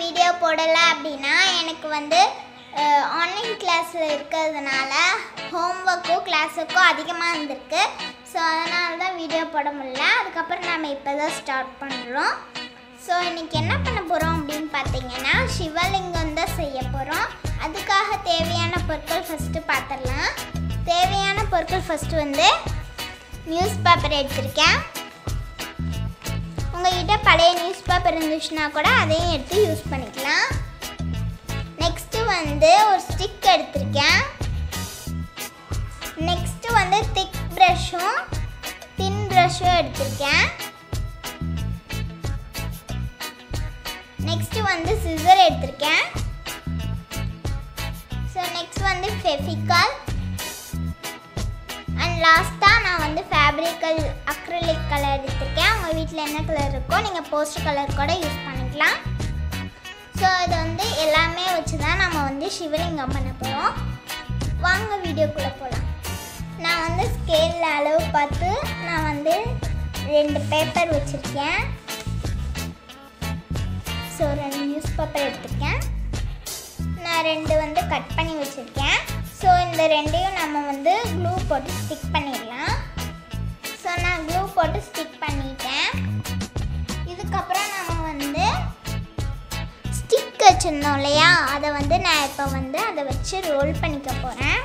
video போடலை அப்படின்னா எனக்கு வந்து ஆன்லைன் கிளாஸில் இருக்கிறதுனால ஹோம்ஒர்க்கும் கிளாஸுக்கும் அதிகமாக இருந்திருக்கு ஸோ அதனால தான் வீடியோ போட முடியல அதுக்கப்புறம் நம்ம இப்போ தான் ஸ்டார்ட் பண்ணுறோம் ஸோ இன்றைக்கி என்ன பண்ண போகிறோம் அப்படின்னு பார்த்தீங்கன்னா சிவலிங்கம் தான் செய்ய போகிறோம் அதுக்காக தேவையான பொருட்கள் ஃபஸ்ட்டு பார்த்துடலாம் தேவையான பொருட்கள் ஃபஸ்ட்டு வந்து நியூஸ் பேப்பர் எடுத்திருக்கேன் உங்ககிட்ட பழைய நியூஸ் பேப்பர் இருந்துச்சுன்னா கூட அதையும் எடுத்து யூஸ் பண்ணிக்கலாம் நெக்ஸ்ட்டு வந்து ஒரு ஸ்டிக் எடுத்திருக்கேன் நெக்ஸ்ட்டு வந்து திக் ப்ரஷ்ஷும் தின் ப்ரஷ்ஷும் எடுத்திருக்கேன் நெக்ஸ்ட்டு வந்து சிசர் எடுத்திருக்கேன் ஸோ நெக்ஸ்ட் வந்து ஃபெஃபிகால் அண்ட் லாஸ்ட்டாக நான் வந்து ஃபேப்ரிக்கல் அக்ரிலிக் கலர் எடுத்திருக்கேன் உங்கள் வீட்டில் என்ன கலர் இருக்கோ நீங்கள் போஸ்டர் கலர் கூட யூஸ் பண்ணிக்கலாம் ஸோ இது வந்து எல்லாமே வச்சு தான் நம்ம வந்து சிவலிங்கம் பண்ண போகிறோம் வாங்க வீடியோக்குள்ளே போகலாம் நான் வந்து ஸ்கேலில் அளவு பார்த்து நான் வந்து ரெண்டு பேப்பர் வச்சுருக்கேன் ஸோ ரெண்டு நியூஸ் பேப்பர் எடுத்திருக்கேன் நான் ரெண்டு வந்து கட் பண்ணி வச்சுருக்கேன் ஸோ இந்த ரெண்டையும் நம்ம வந்து க்ளூ போட்டு ஸ்டிக் பண்ணிடலாம் ஸோ நான் க்ளூ போட்டு ஸ்டிக் பண்ணிட்டேன் இதுக்கப்புறம் நம்ம வந்து ஸ்டிக் வச்சுருந்தோம் இல்லையா அதை வந்து நான் இப்போ வந்து அதை வச்சு ரோல் பண்ணிக்க போகிறேன்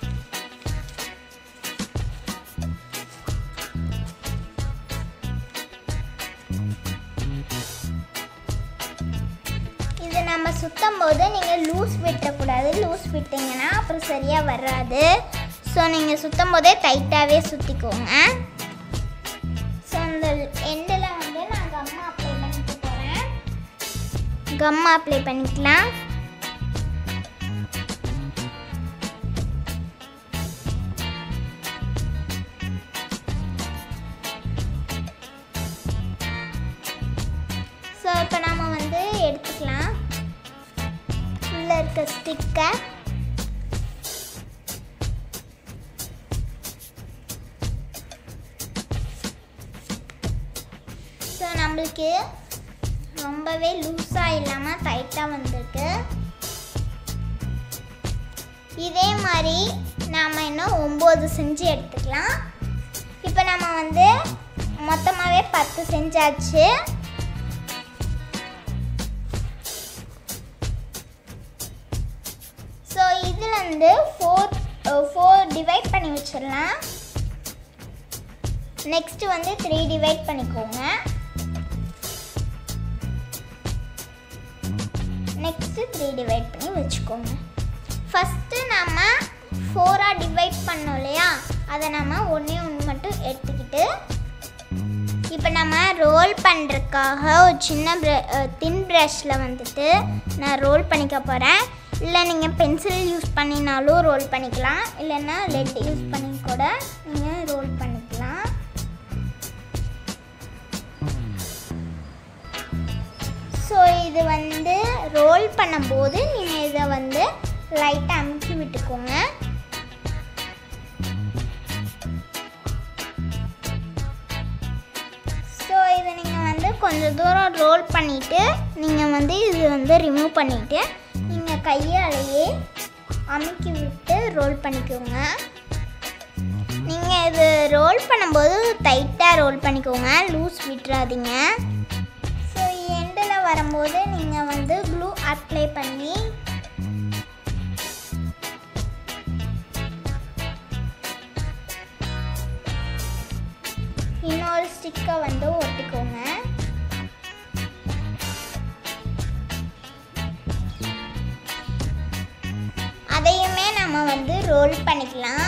இது நம்ம சுத்தம் போது நீங்கள் லூஸ் விட்டுறக்கூடாது லூஸ் விட்டிங்கன்னா அப்புறம் சரியாக வராது ஸோ நீங்கள் சுத்தம் போதே டைட்டாகவே சுற்றிக்கோங்க ஸோ இந்த எண்டில் வந்து நான் கம்மா அப்ளை பண்ணிக்க போகிறேன் கம்மா அப்ளை பண்ணிக்கலாம் ஸோ இப்போ நம்ம வந்து எடுத்துக்கலாம் உள்ளே இருக்க ஸ்டிக்கை ஸோ நம்மளுக்கு ரொம்பவே லூஸாக இல்லாமல் டைட்டாக வந்திருக்கு இதே மாதிரி நாம் இன்னும் ஒம்பது செஞ்சு எடுத்துக்கலாம் இப்போ நம்ம வந்து மொத்தமாகவே பத்து செஞ்சாச்சு ஸோ இதில் வந்து ஃபோர் ஃபோர் டிவைட் பண்ணி வச்சிடலாம் நெக்ஸ்ட் வந்து த்ரீ டிவைட் பண்ணிக்கோங்க நெக்ஸ்ட்டு த்ரீ டிவைட் பண்ணி வச்சுக்கோங்க ஃபஸ்ட்டு நம்ம ஃபோராக டிவைட் பண்ணோம் இல்லையா அதை நம்ம ஒன்றே ஒன்று மட்டும் எடுத்துக்கிட்டு இப்போ நம்ம ரோல் பண்ணுறதுக்காக ஒரு சின்ன ப்ர தின் ப்ரஷில் வந்துட்டு நான் ரோல் பண்ணிக்க போகிறேன் இல்லை நீங்கள் பென்சில் யூஸ் பண்ணினாலும் ரோல் பண்ணிக்கலாம் இல்லைன்னா லெட் யூஸ் பண்ணி கூட நீங்கள் ரோல் பண்ணிக்கலாம் ஸோ இது வந்து ரோல் பண்ணும்போது நீங்கள் இதை வந்து லைட்டாக அமுக்கி விட்டுக்கோங்க ஸோ இதை நீங்கள் வந்து கொஞ்சம் தூரம் ரோல் பண்ணிவிட்டு நீங்கள் வந்து இது வந்து ரிமூவ் பண்ணிவிட்டு நீங்கள் கையாலேயே அமுக்கி விட்டு ரோல் பண்ணிக்கோங்க நீங்கள் இது ரோல் பண்ணும்போது டைட்டாக ரோல் பண்ணிக்கோங்க லூஸ் விட்டுறாதீங்க ஸோ எண்டில் வரும்போது நீங்கள் வந்து க்ளூ அப்ளை பண்ணி இன்னொரு ஸ்டிக்கை வந்து ஒட்டிக்கோங்க அதையுமே நம்ம வந்து ரோல் பண்ணிக்கலாம்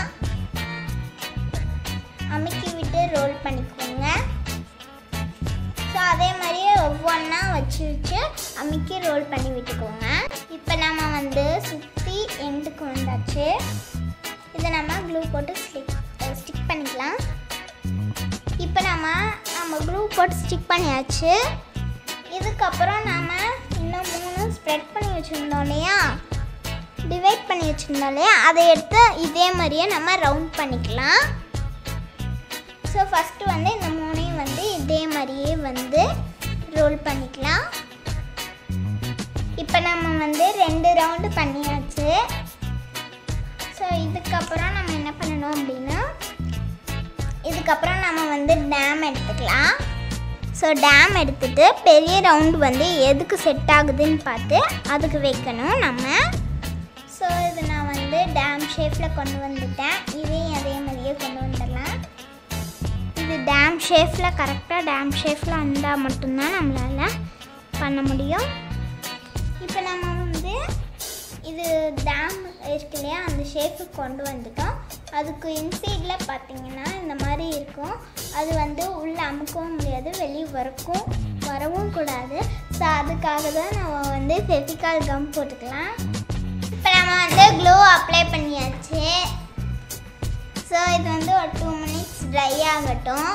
அமுக்கி விட்டு ரோல் பண்ணிக்கோங்க ஸோ அதே மாதிரியே ஒவ்வொன்றா வச்சு வச்சு அமுக்கி ரோல் பண்ணி விட்டுக்கோங்க இப்போ நம்ம வந்து சுற்றி எண்டுக்கு வந்தாச்சு இதை நம்ம க்ளூ போட்டு ஸ்டிக் ஸ்டிக் பண்ணிக்கலாம் இப்போ நம்ம நம்ம க்ளூ போட்டு ஸ்டிக் பண்ணியாச்சு இதுக்கப்புறம் நாம் இன்னும் மூணு ஸ்ப்ரெட் பண்ணி வச்சுருந்தோம் இல்லையா டிவைட் பண்ணி வச்சுருந்தோம் இல்லையா அதை எடுத்து இதே மாதிரியே நம்ம ரவுண்ட் பண்ணிக்கலாம் ஸோ ஃபஸ்ட்டு வந்து இந்த மூணையும் வந்து இதே மாதிரியே வந்து ரோல் பண்ணிக்கலாம் இப்போ நம்ம வந்து ரெண்டு ரவுண்டு பண்ணியாச்சு ஸோ இதுக்கப்புறம் நம்ம என்ன பண்ணணும் அப்படின்னா இதுக்கப்புறம் நம்ம வந்து டேம் எடுத்துக்கலாம் ஸோ டேம் எடுத்துட்டு பெரிய ரவுண்டு வந்து எதுக்கு செட் ஆகுதுன்னு பார்த்து அதுக்கு வைக்கணும் நம்ம ஸோ இது நான் வந்து டேம் ஷேப்பில் கொண்டு வந்துட்டேன் இதையும் அதே மாதிரியே கொண்டு வந்துடலாம் இது டேம் ஷேப்பில் கரெக்டாக டேம் ஷேப்பில் வந்தால் மட்டும்தான் நம்மளால் பண்ண முடியும் இப்போ நம்ம வந்து இது டேம் இருக்கு இல்லையா அந்த ஷேப்புக்கு கொண்டு வந்துட்டோம் அதுக்கு இன்சைடில் பார்த்தீங்கன்னா இந்த மாதிரி இருக்கும் அது வந்து உள்ளே அமுக்கவும் முடியாது வெளியே வரக்கும் வரவும் கூடாது ஸோ அதுக்காக தான் நம்ம வந்து ஃபெவிகால் கம் போட்டுக்கலாம் இப்போ நம்ம வந்து க்ளூ அப்ளை பண்ணியாச்சு ஸோ இது வந்து ஒரு டூ மினிட்ஸ் ட்ரை ஆகட்டும்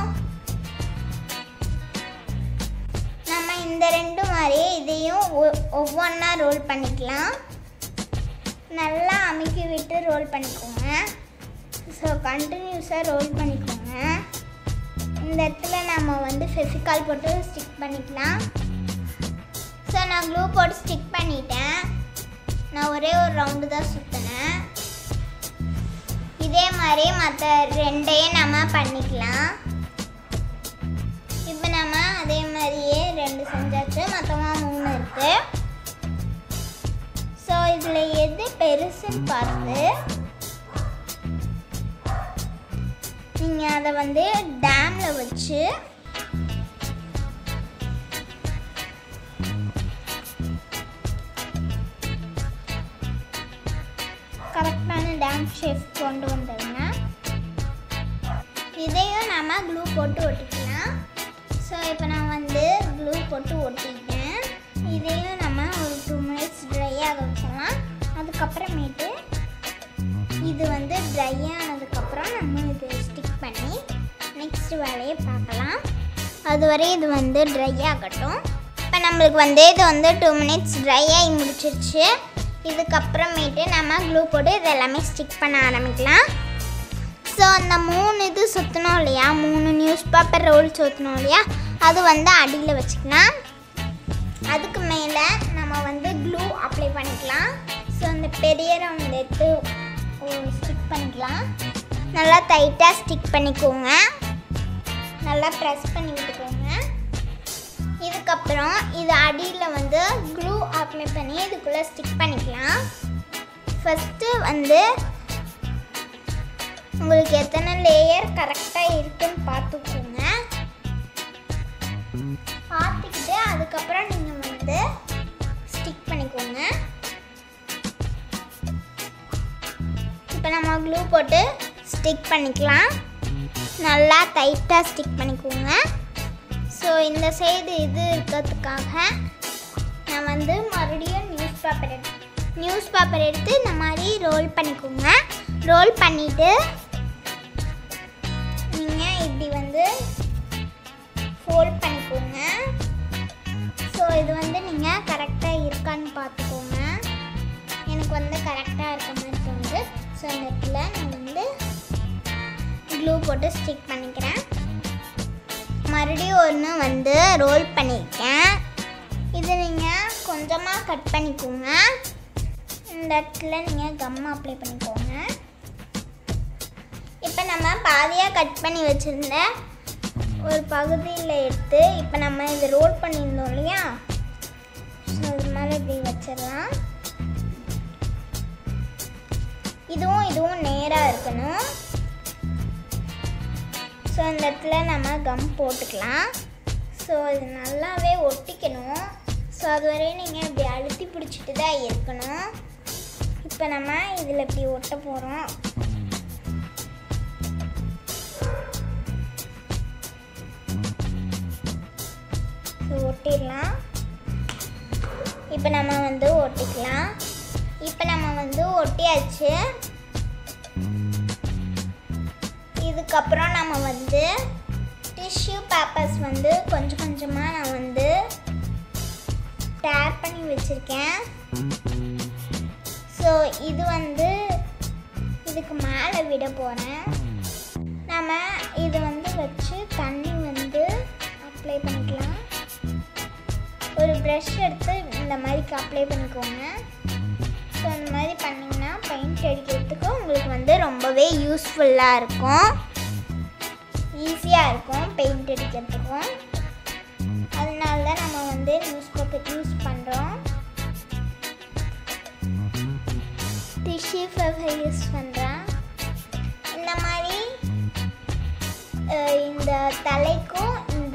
நம்ம இந்த ரெண்டு மாதிரி இதையும் ஒவ்வொன்றா ரோல் பண்ணிக்கலாம் நல்லா அமுக்கி விட்டு ரோல் பண்ணிக்கோங்க ஸோ கண்டினியூஸாக ரோல் பண்ணிக்கோங்க இந்த இடத்துல நம்ம வந்து ஃபெஃபிகால் போட்டு ஸ்டிக் பண்ணிக்கலாம் ஸோ நான் க்ளூ போட்டு ஸ்டிக் பண்ணிட்டேன் நான் ஒரே ஒரு ரவுண்டு தான் சுற்றினேன் இதே மாதிரி மற்ற ரெண்டையும் நம்ம பண்ணிக்கலாம் இப்போ நம்ம அதே மாதிரியே ரெண்டு செஞ்சாச்சு மொத்தமாக மூணு இருக்குது ஸோ இதில் எது பெருசுன்னு பார்த்து நீங்கள் அதை வந்து டேமில் வச்சு கரெக்டான டேம் ஷேப் கொண்டு வந்துடுங்க இதையும் நம்ம க்ளூ போட்டு ஒட்டிக்கலாம் ஸோ இப்போ நான் வந்து க்ளூ போட்டு ஒட்டிட்டேன் இதையும் நம்ம ஒரு டூ மினிட்ஸ் ட்ரை ஆக வச்சிடலாம் அதுக்கப்புறமேட்டு இது வந்து ட்ரை ஆனதுக்கப்புறம் நம்ம இது ஸ்டிக் பண்ணி நெக்ஸ்ட் வேலையை பார்க்கலாம் அதுவரை இது வந்து ட்ரை ஆகட்டும் இப்போ நம்மளுக்கு வந்து இது வந்து டூ மினிட்ஸ் ட்ரை ஆகி முடிச்சிருச்சு இதுக்கப்புறமேட்டு நம்ம க்ளூ போட்டு இது எல்லாமே ஸ்டிக் பண்ண ஆரம்பிக்கலாம் ஸோ அந்த மூணு இது சுற்றணும் இல்லையா மூணு நியூஸ் பேப்பர் ரோல் சுற்றணும் இல்லையா அது வந்து அடியில் வச்சுக்கலாம் அதுக்கு மேலே நம்ம வந்து க்ளூ அப்ளை பண்ணிக்கலாம் ஸோ அந்த பெரிய ரவுண்ட் எடுத்து ஸ்டிக் பண்ணிக்கலாம் நல்லா டைட்டாக ஸ்டிக் பண்ணிக்கோங்க நல்லா ப்ரெஸ் பண்ணி விட்டுக்கோங்க இதுக்கப்புறம் இது அடியில் வந்து க்ளூ அப்ளை பண்ணி இதுக்குள்ளே ஸ்டிக் பண்ணிக்கலாம் ஃபஸ்ட்டு வந்து உங்களுக்கு எத்தனை லேயர் கரெக்டாக இருக்குன்னு பார்த்துக்கோங்க பார்த்துக்கிட்டு அதுக்கப்புறம் நீங்கள் வந்து ஸ்டிக் பண்ணிக்கோங்க இப்போ நம்ம க்ளூ போட்டு ஸ்டிக் பண்ணிக்கலாம் நல்லா டைட்டாக ஸ்டிக் பண்ணிக்கோங்க ஸோ இந்த சைடு இது இருக்கிறதுக்காக நான் வந்து மறுபடியும் நியூஸ் பேப்பர் எடுத்து நியூஸ் பேப்பர் எடுத்து இந்த மாதிரி ரோல் பண்ணிக்கோங்க ரோல் பண்ணிவிட்டு நீங்கள் இப்படி வந்து ஃபோல்ட் பண்ணிக்கோங்க ஸோ இது வந்து நீங்கள் கரெக்டாக இருக்கான்னு பார்த்துக்கோங்க எனக்கு வந்து கரெக்டாக இருக்க மாதிரி தோணுது ஸோ இந்த இடத்துல நான் வந்து க்ளூ போட்டு ஸ்டிக் பண்ணிக்கிறேன் மறுபடியும் ஒன்று வந்து ரோல் பண்ணியிருக்கேன் இது நீங்கள் கொஞ்சமாக கட் பண்ணிக்கோங்க இந்த இடத்துல நீங்கள் கம் அப்ளை பண்ணிக்கோங்க இப்போ நம்ம பாதியாக கட் பண்ணி வச்சுருந்த ஒரு பகுதியில் எடுத்து இப்போ நம்ம இது ரோல் பண்ணியிருந்தோம் இல்லையா ஸோ இது மேலே இப்படி வச்சிடலாம் இதுவும் இதுவும் நேராக இருக்கணும் ஸோ இந்த இடத்துல நம்ம கம் போட்டுக்கலாம் ஸோ இது நல்லாவே ஒட்டிக்கணும் ஸோ அது வரையும் நீங்கள் இப்படி அழுத்தி பிடிச்சிட்டு தான் இருக்கணும் இப்போ நம்ம இதில் இப்படி ஒட்ட போகிறோம் ஸோ ஒட்டிடலாம் இப்போ நம்ம வந்து ஒட்டிக்கலாம் இப்போ நம்ம வந்து ஒட்டியாச்சு இதுக்கப்புறம் நம்ம வந்து டிஷ்யூ பேப்பர்ஸ் வந்து கொஞ்சம் கொஞ்சமாக நான் வந்து டேப் பண்ணி வச்சுருக்கேன் ஸோ இது வந்து இதுக்கு மேலே விட போகிறேன் நம்ம இது வந்து வச்சு தண்ணி வந்து அப்ளை பண்ணிக்கலாம் ஒரு ப்ரஷ் எடுத்து இந்த மாதிரி அப்ளை பண்ணிக்கோங்க ஸோ இந்த மாதிரி பண்ணிங்கன்னா பெயிண்ட் அடிக்கிறதுக்கு உங்களுக்கு வந்து ரொம்பவே யூஸ்ஃபுல்லாக இருக்கும் ஈஸியாக இருக்கும் பெயிண்ட் அடிக்கிறதுக்கும் அதனால தான் நம்ம வந்து நியூஸ் பேப்பர் யூஸ் பண்ணுறோம் டிஷ்யூ பேப்பர் யூஸ் பண்ணுறேன் இந்த மாதிரி அஹ், இந்த தலைக்கும் இந்த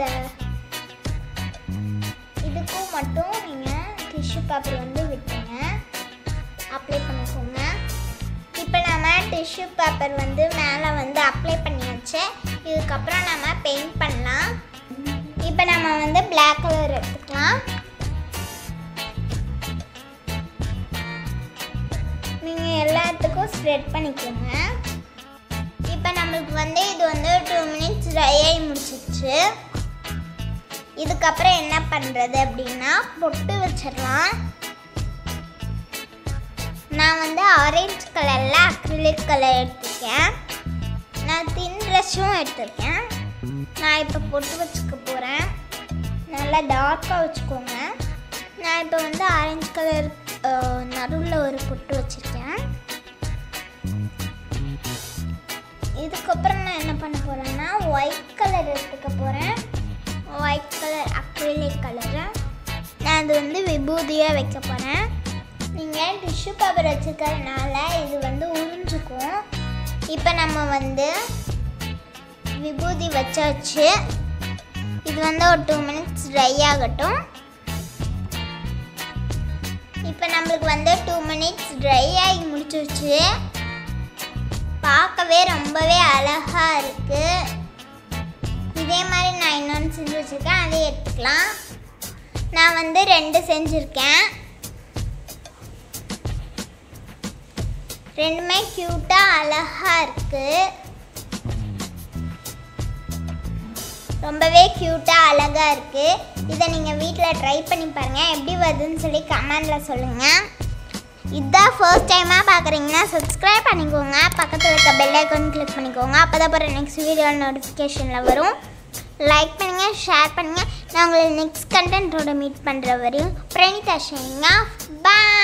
இதுக்கும் மட்டும் நீங்கள் டிஷ்யூ பேப்பர் வந்து விட்டுங்க அப்ளை பண்ணிக்கோங்க இப்போ நம்ம டிஷ்யூ பேப்பர் வந்து மேலே வந்து அப்ளை பண்ணியாச்சு இதுக்கப்புறம் நம்ம பெயிண்ட் பண்ணலாம் இப்போ நம்ம வந்து Black கலர் எடுத்துக்கலாம் நீங்கள் எல்லாத்துக்கும் ஸ்ப்ரெட் பண்ணிக்கோங்க இப்போ நம்மளுக்கு வந்து இது வந்து டூ மினிட்ஸ் ட்ரை ஆகி முடிச்சிச்சு இதுக்கப்புறம் என்ன பண்ணுறது அப்படின்னா பொட்டு வச்சிடலாம் நான் வந்து ஆரஞ்சு கலரில் அக்ரிலிக் கலர் எடுத்திருக்கேன் நான் தின் ப்ரஷ்ஷும் எடுத்திருக்கேன் நான் இப்போ பொட்டு வச்சுக்க போகிறேன் நல்லா டார்க்காக வச்சுக்கோங்க நான் இப்போ வந்து ஆரஞ்சு கலர் நடுவில் ஒரு பொட்டு வச்சுருக்கேன் இதுக்கப்புறம் நான் என்ன பண்ண போகிறேன்னா ஒயிட் கலர் எடுத்துக்க போகிறேன் ஒயிட் கலர் அக்ரிலிக் கலரு நான் அது வந்து விபூதியாக வைக்க போகிறேன் நீங்கள் டிஷ்யூ பேப்பர் வச்சுக்கிறதுனால இது வந்து உறிஞ்சுக்கும் இப்போ நம்ம வந்து விபூதி வச்சாச்சு இது வந்து ஒரு டூ மினிட்ஸ் ட்ரை ஆகட்டும் இப்போ நம்மளுக்கு வந்து டூ மினிட்ஸ் ட்ரை ஆகி முடிச்சிருச்சு பார்க்கவே ரொம்பவே அழகா இருக்கு இதே மாதிரி நான் இன்னொன்று செஞ்சு வச்சுருக்கேன் அதை எடுத்துக்கலாம் நான் வந்து ரெண்டு செஞ்சுருக்கேன் ரெண்டுமே க்யூட்டாக அழகாக இருக்குது ரொம்பவே க்யூட்டாக அழகாக இருக்குது இதை நீங்கள் வீட்டில் ட்ரை பண்ணி பாருங்கள் எப்படி வருதுன்னு சொல்லி கமெண்டில் சொல்லுங்கள் இதுதான் ஃபர்ஸ்ட் டைமாக பார்க்குறீங்கன்னா சப்ஸ்கிரைப் பண்ணிக்கோங்க பக்கத்தில் இருக்க பெல் ஐக்கான் கிளிக் பண்ணிக்கோங்க அப்போ தான் போகிற நெக்ஸ்ட் வீடியோ நோட்டிஃபிகேஷனில் வரும் லைக் பண்ணுங்கள் ஷேர் பண்ணுங்கள் நான் உங்களை நெக்ஸ்ட் கண்டென்ட்டோட மீட் பண்ணுற வரையும் பிரணிதா ஷேங்க பாய்